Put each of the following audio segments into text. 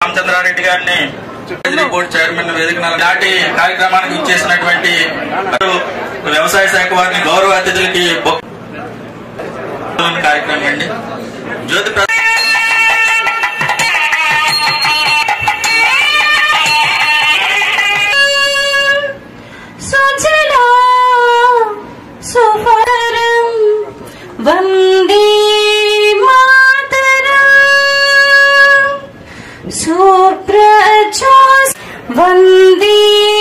రామచంద్రారెడ్డి గారిని board chairman వేదిక నాటి కార్యక్రమానికి ఇచ్చేసినటువంటి వ్యవసాయ శాఖ వారిని గౌరవ అతిథులకి బొ- కార్యక్రమం అండి జ్యోతి ప్ర- సుజలా సుఫరం వందే మాతరం సుప్రజోస్ వందే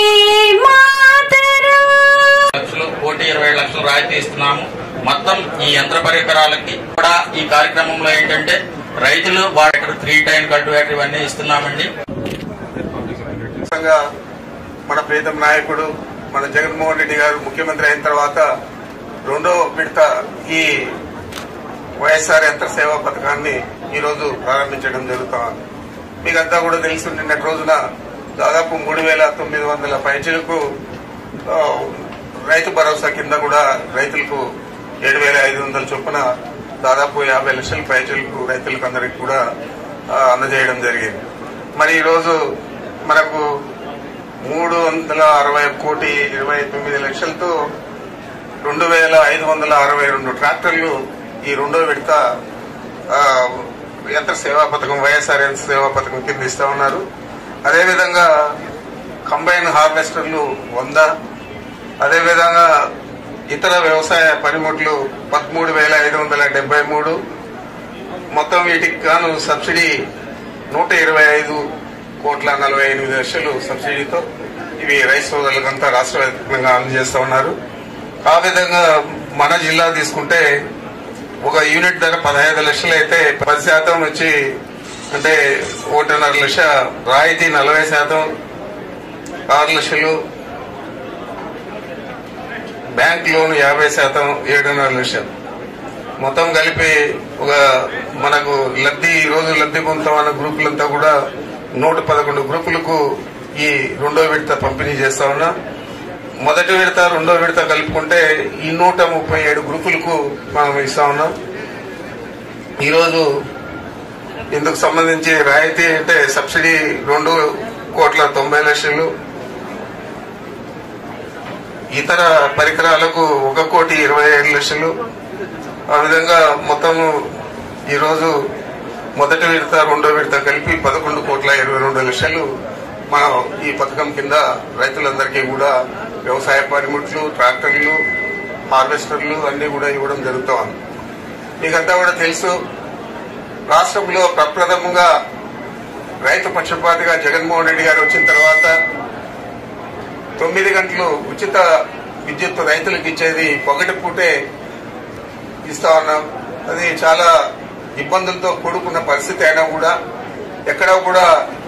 మాతరం లక్షలు కోటి ఇరవై లక్షలు రాయితీ ఇస్తున్నాము మొత్తం ఈ యంత్ర పరికరాలకి కూడా ఈ కార్యక్రమంలో ఏంటంటే రైతులు వారి త్రీ టైం కల్టివేటర్ ఇవన్నీ ఇస్తున్నామండి సంగా మన ప్రీతం నాయకుడు మన జగన్మోహన్ రెడ్డి గారు ముఖ్యమంత్రి అయిన తర్వాత రెండో విడత ఈ వైఎస్ఆర్ యంత్ర సేవా పథకాన్ని ఈ రోజు ప్రారంభించడం జరుగుతోంది మీకంతా కూడా తెలుసు నిన్నటి రోజున దాదాపు మూడు వేల తొమ్మిది వందల పైచలకు రైతు భరోసా కింద కూడా రైతులకు ఏడు వేల ఐదు వందల చొప్పున దాదాపు యాభై లక్షల పైచలకు రైతులకు అందరికి కూడా ఆ, అందజేయడం జరిగింది మరి ఈరోజు మనకు మూడు వందల అరవై కోటి ఇరవై తొమ్మిది లక్షలతో రెండు వేల ఐదు వందల అరవై రెండు ట్రాక్టర్లు ఈ రెండో విడత ఆ, యంత్ర సేవా పథకం వైఎస్ఆర్ యంత్ర సేవా పథకం కింద ఇస్తా ఉన్నారు అదేవిధంగా కంబైన్ హార్వెస్టర్లు వంద అదేవిధంగా ఇతర వ్యవసాయ పనిముట్లు పదమూడు వేల ఐదు వందల డెబ్బై మూడు మొత్తం వీటికి గాను సబ్సిడీ నూట ఇరవై ఐదు కోట్ల నలభై ఎనిమిది లక్షలు సబ్సిడీతో ఇవి రైతు సోదరులకంతా రాష్ట్ర వ్యాప్తంగా అందజేస్తా ఉన్నారు ఆ విధంగా మన జిల్లా తీసుకుంటే ఒక యూనిట్ ధర పదహైదు లక్షలు అయితే పది శాతం వచ్చి అంటే ఒకటిన్నర లక్ష రాయితీ నలభై శాతం ఆరు లక్షలు బ్యాంక్ లోన్ యాభై శాతం ఏడున్నర లక్షలు మొత్తం కలిపి ఒక మనకు లబ్ధి ఈ రోజు లబ్ధి పొందుతామన్న గ్రూపులంతా కూడా నూట పదకొండు గ్రూపులకు ఈ రెండో విడత పంపిణీ చేస్తా ఉన్నా మొదటి విడత రెండో విడత కలుపుకుంటే ఈ నూట ముప్పై ఏడు గ్రూపులకు మనం ఇస్తా ఉన్నాం ఈరోజు ఇందుకు సంబంధించి రాయితీ అంటే సబ్సిడీ రెండు కోట్ల తొంభై లక్షలు ఇతర పరికరాలకు ఒక కోటి ఇరవై ఏడు లక్షలు ఆ విధంగా మొత్తం ఈరోజు మొదటి విడత రెండో విడత కలిపి పదకొండు కోట్ల ఇరవై రెండు లక్షలు మనం ఈ పథకం కింద రైతులందరికీ కూడా వ్యవసాయ పనిముట్లు ట్రాక్టర్లు హార్వెస్టర్లు అన్ని కూడా ఇవ్వడం జరుగుతోంది మీకంతా కూడా తెలుసు రాష్ట్రంలో ప్రప్రథమంగా రైతు పక్షపాతిగా జగన్మోహన్ రెడ్డి గారు వచ్చిన తర్వాత తొమ్మిది గంటలు ఉచిత విద్యుత్ రైతులకు ఇచ్చేది పొగటి పూటే ఇస్తా ఉన్నాం అది చాలా ఇబ్బందులతో కూడుకున్న పరిస్థితి అయినా కూడా ఎక్కడా కూడా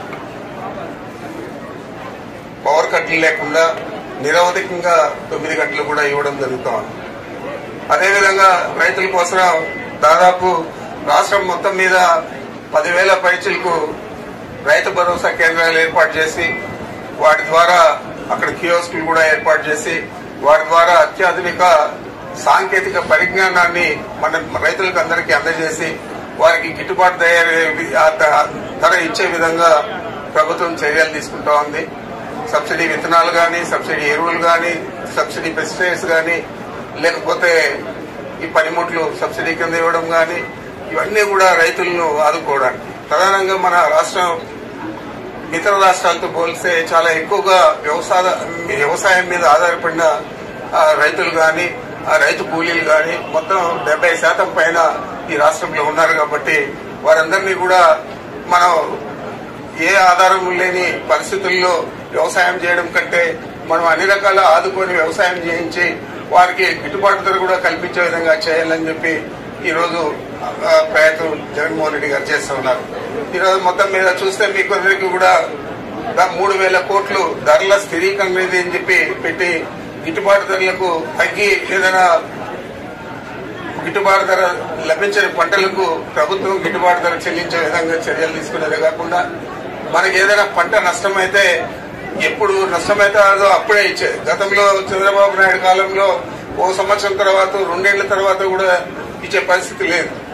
పవర్ కట్లు లేకుండా నిరవధికంగా తొమ్మిది గంటలు కూడా ఇవ్వడం జరుగుతాం అదేవిధంగా రైతుల కోసం దాదాపు రాష్ట్రం మొత్తం మీద పదివేల పైచులకు రైతు భరోసా కేంద్రాలు ఏర్పాటు చేసి వాటి ద్వారా అక్కడ కియోస్కులు కూడా ఏర్పాటు చేసి వాటి ద్వారా అత్యాధునిక సాంకేతిక పరిజ్ఞానాన్ని మన రైతులకు అందరికీ అందజేసి వారికి గిట్టుబాటు ధర- ఆ ధ- ధర ఇచ్చే విధంగా ప్రభుత్వం చర్యలు తీసుకుంటా ఉంది సబ్సిడీ విత్తనాలు గాని సబ్సిడీ ఎరువులు గాని సబ్సిడీ పెస్టిసైడ్స్ గాని లేకపోతే ఈ పనిముట్లు సబ్సిడీ కింద ఇవ్వడం గాని ఇవన్నీ కూడా రైతులను ఆదుకోవడానికి ప్రధానంగా మన రాష్ట్రం ఇతర రాష్ట్రాలతో పోలిస్తే చాలా ఎక్కువగా వ్యవసాయ వ్యవసాయం మీద ఆధారపడిన ఆ, రైతులు గాని ఆ రైతు కూలీలు గాని మొత్తం డెబ్బై శాతం పైన ఈ రాష్ట్రంలో ఉన్నారు కాబట్టి వారందరినీ కూడా మనం ఏ ఆధారం లేని పరిస్థితుల్లో వ్యవసాయం చేయడం కంటే మనం అన్ని రకాల ఆదుకొని వ్యవసాయం చేయించి వారికి గిట్టుబాటు ధర కూడా కల్పించే విధంగా చేయాలని చెప్పి ఈ రోజు ఆ, ప్రయత్నం జగన్మోహన్ రెడ్డి గారు చేస్తూ ఉన్నారు ఈ రోజు మొత్తం మీద చూస్తే మీకు అందరికీ కూడా దా- మూడు వేల కోట్లు ధరల స్థిరీకరణ నిధి అని చెప్పి పెట్టి గిట్టుబాటు ధరలకు తగ్గి ఏదైనా గిట్టుబాటు ధర లభించని పంటలకు ప్రభుత్వం గిట్టుబాటు ధర చెల్లించే విధంగా చర్యలు తీసుకునేదే కాకుండా మనకి ఏదైనా పంట నష్టమైతే ఎప్పుడు నష్టమైతే అదో అప్పుడే ఇచ్చే గతంలో చంద్రబాబు నాయుడు కాలంలో ఓ సంవత్సరం తర్వాత రెండేళ్ల తర్వాత కూడా ఇచ్చే పరిస్థితి లేదు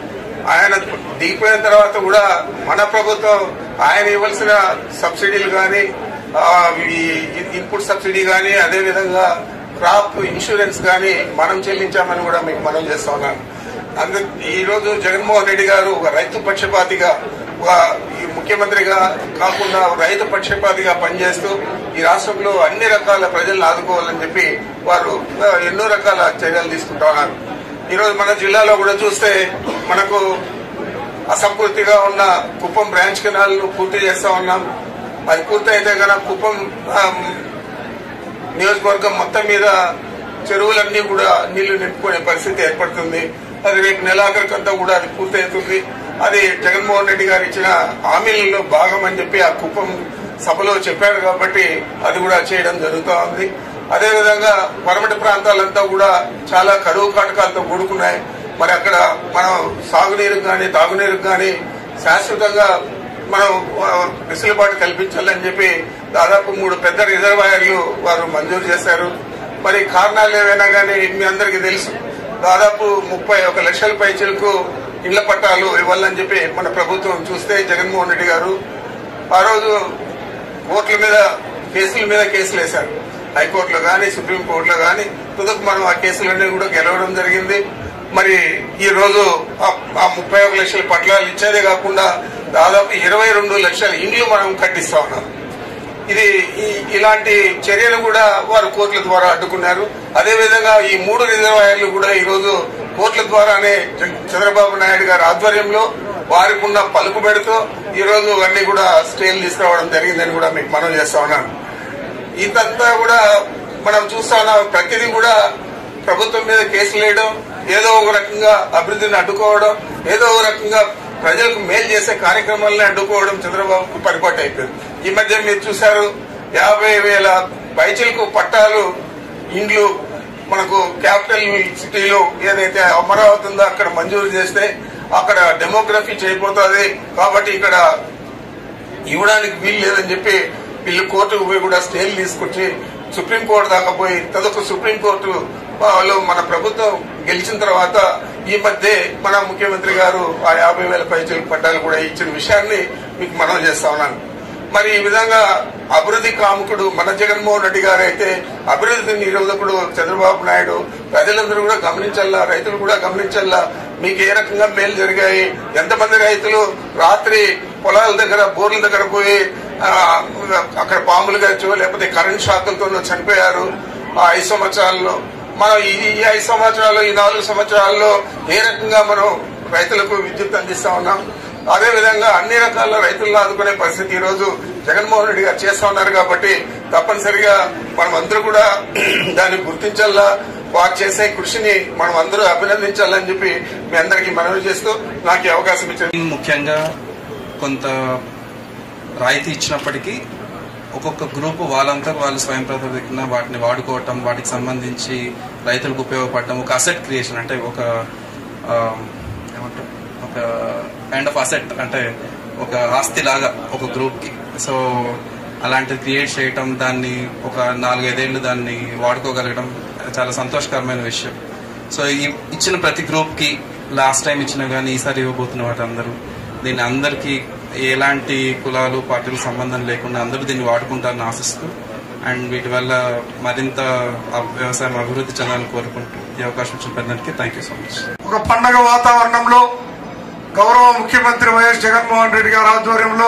ఆయన దిగిపోయిన తర్వాత కూడా మన ప్రభుత్వం ఆయన ఇవ్వాల్సిన సబ్సిడీలు కానీ ఈ ఇన్పుట్ సబ్సిడీ కానీ అదేవిధంగా క్రాప్ ఇన్సూరెన్స్ కానీ మనం చెల్లించామని కూడా మీకు మనం చేస్తా ఉన్నాను అందు ఈ రోజు జగన్మోహన్ రెడ్డి గారు ఒక రైతు పక్షపాతిగా ఒక ఈ ముఖ్యమంత్రిగా కాకుండా రైతు పక్షపాతిగా పనిచేస్తూ ఈ రాష్ట్రంలో అన్ని రకాల ప్రజలను ఆదుకోవాలని చెప్పి వారు ఆ, ఎన్నో రకాల చర్యలు తీసుకుంటా ఉన్నారు ఈ రోజు మన జిల్లాలో కూడా చూస్తే మనకు అసంపూర్తిగా ఉన్న కుప్పం బ్రాంచ్ కెనాల్ ను పూర్తి చేస్తా ఉన్నాం అది పూర్తయితే కనుక కుప్పం ఆ, నియోజకవర్గం మొత్తం మీద చెరువులన్నీ కూడా నీళ్లు నింపుకునే పరిస్థితి ఏర్పడుతుంది అది రేపు నెలాఖరికంతా కూడా అది పూర్తవుతుంది అది జగన్మోహన్ రెడ్డి గారు ఇచ్చిన హామీలలో భాగం అని చెప్పి ఆ కుప్పం సభలో చెప్పారు కాబట్టి అది కూడా చేయడం జరుగుతూ ఉంది అదేవిధంగా వరమటి ప్రాంతాలంతా కూడా చాలా కరువు కాటకాలతో కూడుకున్నాయి మరి అక్కడ మనం సాగునీరు కానీ తాగునీరు కానీ శాశ్వతంగా మనం ఆ, వెసులుబాటు కల్పించాలని చెప్పి దాదాపు మూడు పెద్ద రిజర్వాయర్లు వారు మంజూరు చేశారు మరి కారణాలు ఏవైనా కానీ మీ అందరికీ తెలుసు దాదాపు ముప్పై ఒక లక్షల పైచలకు ఇళ్ల పట్టాలు ఇవ్వాలని చెప్పి మన ప్రభుత్వం చూస్తే జగన్మోహన్ రెడ్డి గారు ఆ రోజు కోర్టుల మీద కేసుల మీద కేసులు వేశారు హైకోర్టులో కానీ సుప్రీంకోర్టులో కానీ తుదకు మనం ఆ కేసులన్నీ కూడా గెలవడం జరిగింది మరి ఈ రోజు ఆ- ఆ ముప్పై ఒక లక్షల పట్లాలు ఇచ్చేదే కాకుండా దాదాపు ఇరవై రెండు లక్షల ఇండ్లు మనం కట్టిస్తా ఉన్నాం ఇది ఈ- ఇలాంటి చర్యలు కూడా వారు కోర్టుల ద్వారా అడ్డుకున్నారు అదేవిధంగా ఈ మూడు రిజర్వాయర్లు కూడా ఈ రోజు కోర్టుల ద్వారానే చ- చంద్రబాబు నాయుడు గారి ఆధ్వర్యంలో వారికి ఉన్న పలుకుబడితో ఈ రోజు అన్ని కూడా స్టేలు తీసుకురావడం జరిగిందని కూడా మీకు మనం చేస్తా ఉన్నాను ఇదంతా కూడా మనం చూస్తా ఉన్నాం ప్రతిదీ కూడా ప్రభుత్వం మీద కేసులు వేయడం ఏదో ఒక రకంగా అభివృద్ధిని అడ్డుకోవడం ఏదో ఒక రకంగా ప్రజలకు మేలు చేసే కార్యక్రమాలని అడ్డుకోవడం చంద్రబాబుకు పరిపాటు అయిపోయింది ఈ మధ్య మీరు చూశారు యాభై వేల పైచలకు పట్టాలు ఇండ్లు మనకు క్యాపిటల్ సిటీలో ఏదైతే అమరావతి ఉందో అక్కడ మంజూరు చేస్తే అక్కడ డెమోగ్రఫీ చేయబోతుంది కాబట్టి ఇక్కడ ఇవ్వడానికి వీలు లేదని చెప్పి వీళ్ళు కోర్టుకు పోయి కూడా స్టేలు తీసుకొచ్చి సుప్రీంకోర్టు దాకా పోయి తదుకు సుప్రీంకోర్టు లో మన ప్రభుత్వం గెలిచిన తర్వాత ఈ మధ్య మన ముఖ్యమంత్రి గారు ఆ యాభై వేల పైచలు పట్టాలు కూడా ఇచ్చిన విషయాన్ని మీకు మనం చేస్తా ఉన్నాను మరి ఈ విధంగా అభివృద్ధి కాముకుడు మన జగన్మోహన్ రెడ్డి గారు అయితే అభివృద్ధి నిరోధకుడు చంద్రబాబు నాయుడు ప్రజలందరూ కూడా గమనించాలా రైతులు కూడా గమనించాలా మీకు ఏ రకంగా మేలు జరిగాయి ఎంతమంది రైతులు రాత్రి పొలాల దగ్గర బోర్ల దగ్గర పోయి ఆ, అక్కడ పాములు గచ్చో లేకపోతే కరెంట్ షాకులతో చనిపోయారు ఆ ఐదు సంవత్సరాల్లో మనం ఈ ఈ ఐదు సంవత్సరాలు ఈ నాలుగు సంవత్సరాల్లో ఏ రకంగా మనం రైతులకు విద్యుత్ అందిస్తా ఉన్నాం అదే విధంగా అన్ని రకాల రైతులను ఆదుకునే పరిస్థితి ఈ రోజు జగన్మోహన్ రెడ్డి గారు చేస్తా ఉన్నారు కాబట్టి తప్పనిసరిగా మనం అందరూ కూడా దాన్ని గుర్తించాలా వారు చేసే కృషిని మనం అందరూ అభినందించాలని చెప్పి మీ అందరికీ మనవి చేస్తూ నాకు ఈ అవకాశం ఇచ్చిన ముఖ్యంగా కొంత రాయితీ ఇచ్చినప్పటికీ ఒక్కొక్క గ్రూప్ వాళ్ళంతా వాళ్ళు స్వయం ప్రతిపదికన వాటిని వాడుకోవటం వాటికి సంబంధించి రైతులకు ఉపయోగపడటం ఒక అసెట్ క్రియేషన్ అంటే ఒక ఆ, ఏమంటారు ఒక కైండ్ ఆఫ్ అసెట్ అంటే ఒక ఆస్తి లాగా ఒక గ్రూప్ కి సో అలాంటిది క్రియేట్ చేయటం దాన్ని ఒక నాలుగైదేళ్లు దాన్ని వాడుకోగలగడం చాలా సంతోషకరమైన విషయం సో ఈ ఇచ్చిన ప్రతి గ్రూప్ కి లాస్ట్ టైం ఇచ్చిన కానీ ఈసారి ఇవ్వబోతున్న వాటి అందరూ దీన్ని అందరికీ ఎలాంటి కులాలు పార్టీలు సంబంధం లేకుండా అందరూ దీన్ని వాడుకుంటారని ఆశిస్తూ అండ్ వీటి వల్ల మరింత అబ్- వ్యవసాయం అభివృద్ధి చెందాలని కోరుకుంటూ ఈ అవకాశం ఇచ్చిన పెద్దరికి థ్యాంక్ యూ సో మచ్ ఒక పండగ వాతావరణంలో గౌరవ ముఖ్యమంత్రి వైఎస్ జగన్మోహన్ రెడ్డి గారి ఆధ్వర్యంలో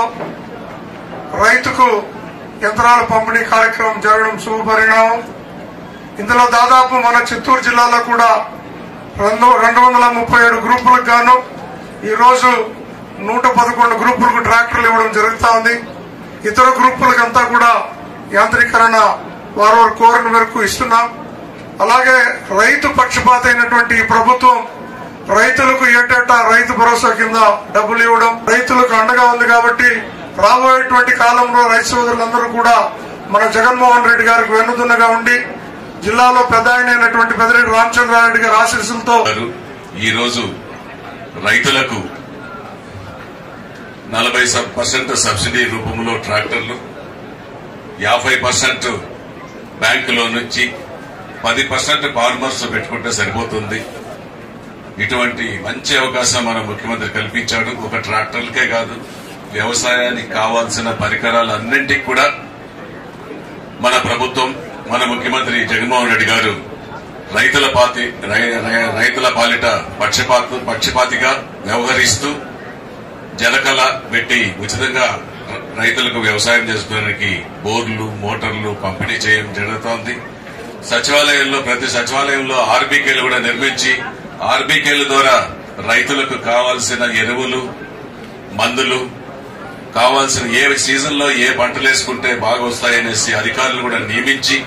రైతుకు యంత్రాల పంపిణీ కార్యక్రమం జరగడం శుభపరిణామం ఇందులో దాదాపు మన చిత్తూరు జిల్లాలో కూడా రెండు రెండు వందల ముప్పై ఏడు గ్రూపులకు గాను ఈ రోజు నూట పదకొండు గ్రూపులకు ట్రాక్టర్లు ఇవ్వడం జరుగుతా ఉంది ఇతర గ్రూపులకంతా కూడా యాంత్రీకరణ వారు వారు కోరిన మేరకు ఇస్తున్నాం అలాగే రైతు పక్షపాత అయినటువంటి ఈ ప్రభుత్వం రైతులకు ఏటేటా రైతు భరోసా కింద డబ్బులు ఇవ్వడం రైతులకు అండగా ఉంది కాబట్టి రాబోయేటువంటి కాలంలో రైతు సోదరులందరూ కూడా మన జగన్మోహన్ రెడ్డి గారికి వెన్నుదున్నగా ఉండి జిల్లాలో పెద్ద ఆయన అయినటువంటి పెద్దిరెడ్డి రామచంద్రారెడ్డి గారి ఆశీస్సులతో గారు ఈ రోజు రైతులకు నలభై పర్సెంట్ సబ్సిడీ రూపంలో ట్రాక్టర్లు యాభై పర్సెంట్ బ్యాంకులో నుంచి పది పర్సెంట్ ఫార్మర్స్ పెట్టుకుంటే సరిపోతుంది ఇటువంటి మంచి అవకాశం మన ముఖ్యమంత్రి కల్పించాడు ఒక ట్రాక్టర్లకే కాదు వ్యవసాయానికి కావాల్సిన పరికరాలన్నింటికి కూడా మన ప్రభుత్వం మన ముఖ్యమంత్రి జగన్మోహన్ రెడ్డి గారు రైతుల పాతి రై- రై- రైతుల పాలిట పక్షపాత పక్షపాతిగా వ్యవహరిస్తూ జలకళ పెట్టి ఉచితంగా రైతులకు వ్యవసాయం చేసుకోవడానికి బోర్లు మోటార్లు పంపిణీ చేయడం జరుగుతోంది సచివాలయంలో ప్రతి సచివాలయంలో ఆర్బీకేలు కూడా నిర్మించి ఆర్బీకేల ద్వారా రైతులకు కావాల్సిన ఎరువులు మందులు కావాల్సిన ఏ సీజన్ లో ఏ పంటలు వేసుకుంటే బాగా వస్తాయనేసి అధికారులు కూడా నియమించి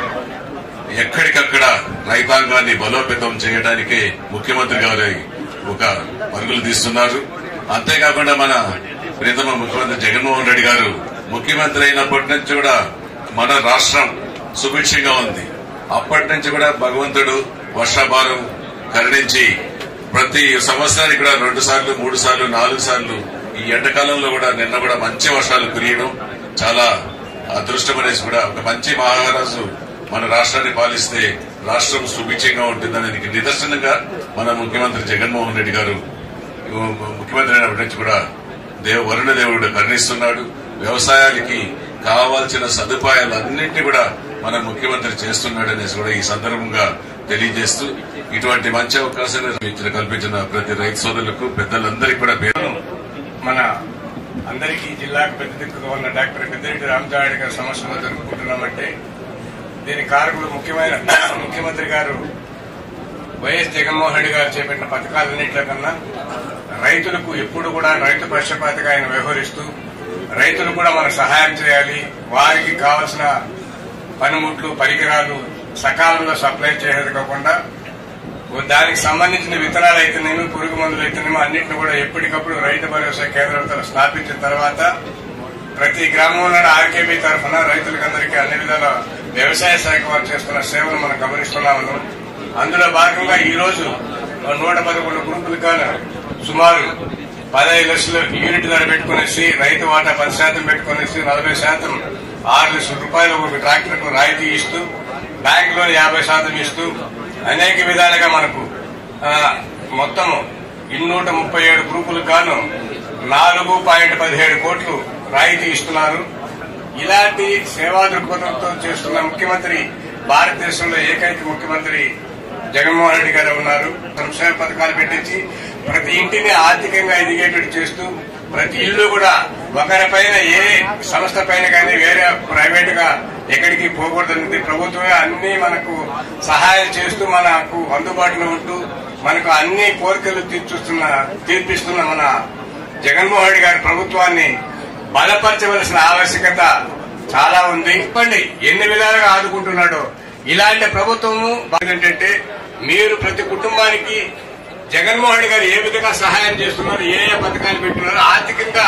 ఎక్కడికక్కడ రైతాంగాన్ని బలోపేతం చేయడానికే ముఖ్యమంత్రి గారు ఒక పరుగులు తీస్తున్నారు అంతేకాకుండా మన ప్రీతమ ముఖ్యమంత్రి జగన్మోహన్ రెడ్డి గారు ముఖ్యమంత్రి అయినప్పటి నుంచి కూడా మన రాష్ట్రం సుభిక్షంగా ఉంది అప్పటి నుంచి కూడా భగవంతుడు వర్షాభారం కరుణించి ప్రతి సంవత్సరానికి కూడా రెండు సార్లు మూడు సార్లు నాలుగు సార్లు ఈ ఎండాకాలంలో కూడా నిన్న కూడా మంచి వర్షాలు కురియడం చాలా అదృష్టం అనేసి కూడా ఒక మంచి మహారాజు మన రాష్ట్రాన్ని పాలిస్తే రాష్ట్రం సుభిక్షంగా ఉంటుందనేది నిదర్శనంగా మన ముఖ్యమంత్రి జగన్మోహన్ రెడ్డి గారు ముఖ్యమంత్రి అయినప్పటి నుంచి కూడా దేవ వరుణ దేవుడు కరుణిస్తున్నాడు వ్యవసాయానికి కావాల్సిన సదుపాయాలన్నింటినీ కూడా మన ముఖ్యమంత్రి చేస్తున్నాడు అనేసి కూడా ఈ సందర్భంగా తెలియజేస్తూ ఇటువంటి మంచి అవకాశాన్ని ఇచ్చిన కల్పించిన ప్రతి రైతు సోదరులకు పెద్దలందరికీ కూడా పేరు మన అందరికీ జిల్లాకు పెద్ద దిక్కుగా ఉన్న డాక్టర్ పెద్దిరెడ్డి రామచారి గారి సమస్యలు జరుపుకుంటున్నామంటే దీని కారకులు ముఖ్యమైన ముఖ్యమంత్రి గారు వైఎస్ జగన్మోహన్ రెడ్డి గారు చేపట్టిన పథకాలన్నింటిలో కన్నా రైతులకు ఎప్పుడు కూడా రైతు పక్షపాతిగా ఆయన వ్యవహరిస్తూ రైతులు కూడా మనకు సహాయం చేయాలి వారికి కావలసిన పనిముట్లు పరికరాలు సకాలంలో సప్లై చేయడం కాకుండా దానికి సంబంధించిన విత్తనాలు అయితేనేమి పురుగు మందులు అయితేనేమి అన్నింటిని కూడా ఎప్పటికప్పుడు రైతు భరోసా కేంద్రాలతో స్థాపించిన తర్వాత ప్రతి గ్రామంలో ఆర్కేబీ తరఫున రైతులకందరికీ అన్ని విధాల వ్యవసాయ శాఖ వారు చేస్తున్న సేవలు మనం గమనిస్తున్నాము అందులో భాగంగా ఈ రోజు నూట పదకొండు గ్రూపులు కాను సుమారు పదహైదు లక్షల యూనిట్ ధర పెట్టుకునేసి రైతు వాటా పది శాతం పెట్టుకునేసి నలభై శాతం ఆరు లక్షల రూపాయలు ఒక ట్రాక్టర్కు రాయితీ ఇస్తూ బ్యాంక్ లోన్ యాభై శాతం ఇస్తూ అనేక విధాలుగా మనకు ఆ, మొత్తము ఇన్నూట ముప్పై ఏడు గ్రూపులకు గాను నాలుగు పాయింట్ పదిహేడు కోట్లు రాయితీ ఇస్తున్నారు ఇలాంటి సేవా దృక్పథంతో చేస్తున్న ముఖ్యమంత్రి భారతదేశంలో ఏకైక ముఖ్యమంత్రి జగన్మోహన్ రెడ్డి గారు ఉన్నారు సంక్షేమ పథకాలు పెట్టించి ప్రతి ఇంటిని ఆర్థికంగా ఎదిగేటట్టు చేస్తూ ప్రతి ఇల్లు కూడా ఒకరిపైన ఏ సంస్థ పైన కానీ వేరే ప్రైవేట్ గా ఎక్కడికి పోకూడదనేది ప్రభుత్వమే అన్ని మనకు సహాయం చేస్తూ మనకు అందుబాటులో ఉంటూ మనకు అన్ని కోరికలు తీర్చుస్తున్న తీర్పిస్తున్న మన జగన్మోహన్ రెడ్డి గారి ప్రభుత్వాన్ని బలపరచవలసిన ఆవశ్యకత చాలా ఉంది చెప్పండి ఎన్ని విధాలుగా ఆదుకుంటున్నాడో ఇలాంటి ప్రభుత్వము ఏంటంటే మీరు ప్రతి కుటుంబానికి జగన్మోహన్ రెడ్డి గారు ఏ విధంగా సహాయం చేస్తున్నారు ఏ ఏ పథకాలు పెట్టున్నారు ఆర్థికంగా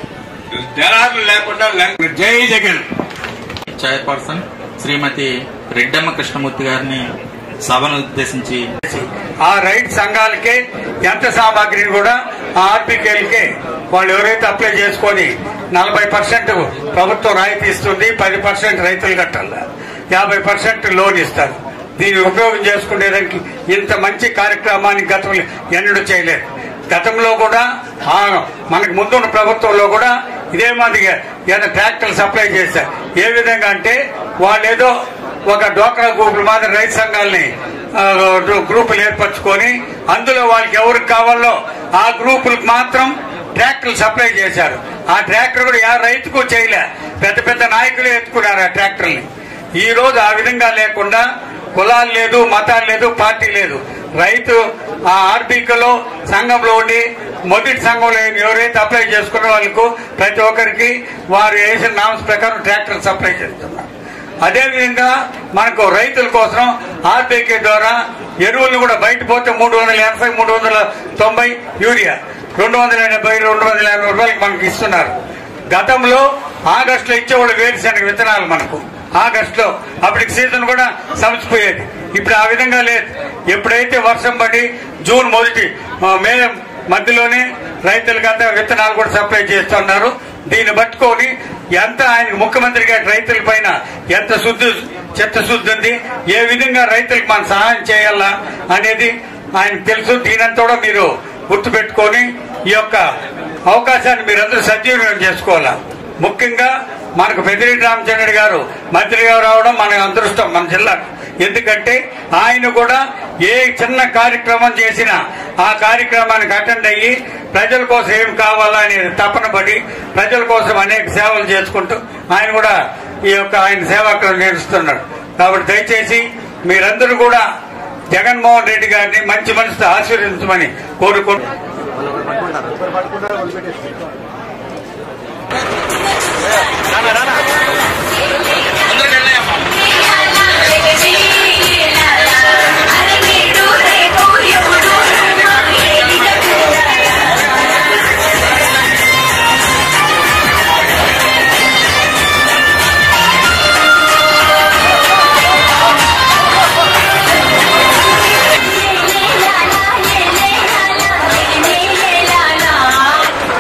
జనాలు లేకుండా లే- జై జగన్ చైర్పర్సన్ శ్రీమతి రెడ్డమ్మ కృష్ణమూర్తి గారిని సభను ఉద్దేశించి ఆ రైతు సంఘాలకే ఎంత సామాగ్రిని కూడా ఆ ఆర్బికేలకే వాళ్ళు ఎవరైతే అప్లై చేసుకొని నలభై పర్సెంట్ ప్రభుత్వం రాయితీ ఇస్తుంది పది పర్సెంట్ రైతులు కట్టాల యాభై పర్సెంట్ లోన్ ఇస్తారు దీన్ని ఉపయోగం చేసుకునేదానికి ఇంత మంచి కార్యక్రమాన్ని గతంలో ఎన్నడూ చేయలేదు గతంలో కూడా ఆ మనకు ముందున్న ప్రభుత్వంలో కూడా ఇదే మాదిరిగా ఏదైనా ట్రాక్టర్లు సప్లై చేశారు ఏ విధంగా అంటే వాళ్ళు ఏదో ఒక డోక్రా గ్రూపుల మాదిరి రైతు సంఘాలని ఆ, గ్రూపులు ఏర్పరచుకొని అందులో వాళ్ళకి ఎవరికి కావాలో ఆ గ్రూపులకు మాత్రం ట్రాక్టర్లు సప్లై చేశారు ఆ ట్రాక్టర్ కూడా ఏ రైతుకు చేయలే పెద్ద పెద్ద నాయకులే ఎత్తుకున్నారు ఆ ట్రాక్టర్ని ఈ రోజు ఆ విధంగా లేకుండా కులాలు లేదు మతాలు లేదు పార్టీ లేదు రైతు ఆ ఆర్బీకలో సంఘంలో ఉండి మొదటి సంఘంలో ఎవరైతే అప్లై చేసుకున్న వాళ్ళకు ప్రతి ఒక్కరికి వారు వేసిన నామ్స్ ప్రకారం ట్రాక్టర్ సప్లై చేస్తున్నారు అదేవిధంగా మనకు రైతుల కోసం ఆర్బీకే ద్వారా ఎరువులు కూడా బయట పోతే మూడు వందల ఎనభై మూడు వందల తొంభై యూరియా రెండు వందల ఎనభై రెండు వందల యాభై రూపాయలకి మనకి ఇస్తున్నారు గతంలో ఆగస్టులో ఇచ్చేవాళ్ళు వేరుశనగ విత్తనాలు మనకు ఆగస్టులో అప్పటికి సీజన్ కూడా సమసిపోయేది ఇప్పుడు ఆ విధంగా లేదు ఎప్పుడైతే వర్షం పడి జూన్ మొదటి ఆ, మే మధ్యలోనే రైతులకంతా విత్తనాలు కూడా సప్లై చేస్తున్నారు దీన్ని పట్టుకొని ఎంత ఆయన ముఖ్యమంత్రి గారి రైతుల పైన ఎంత శుద్ధి చిత్తశుద్ధి ఉంది ఏ విధంగా రైతులకు మనం సహాయం చేయాలా అనేది ఆయనకు తెలుసు దీనంతా కూడా మీరు గుర్తుపెట్టుకొని ఈ యొక్క అవకాశాన్ని మీరందరూ సద్వినియోగం చేసుకోవాలా ముఖ్యంగా మనకు పెద్దిరెడ్డి రామచంద్రుడు గారు మంత్రిగా రావడం మన అదృష్టం మన జిల్లాకు ఎందుకంటే ఆయన కూడా ఏ చిన్న కార్యక్రమం చేసినా ఆ కార్యక్రమానికి అటెండ్ అయ్యి ప్రజల కోసం ఏం కావాలా అనేది తపన పడి ప్రజల కోసం అనేక సేవలు చేసుకుంటూ ఆయన కూడా ఈ యొక్క ఆయన సేవాక్రం నేర్చుతున్నాడు కాబట్టి దయచేసి మీరందరూ కూడా జగన్మోహన్ రెడ్డి గారిని మంచి మనసుతో ఆశీర్వదించమని కోరుకుంటున్నాను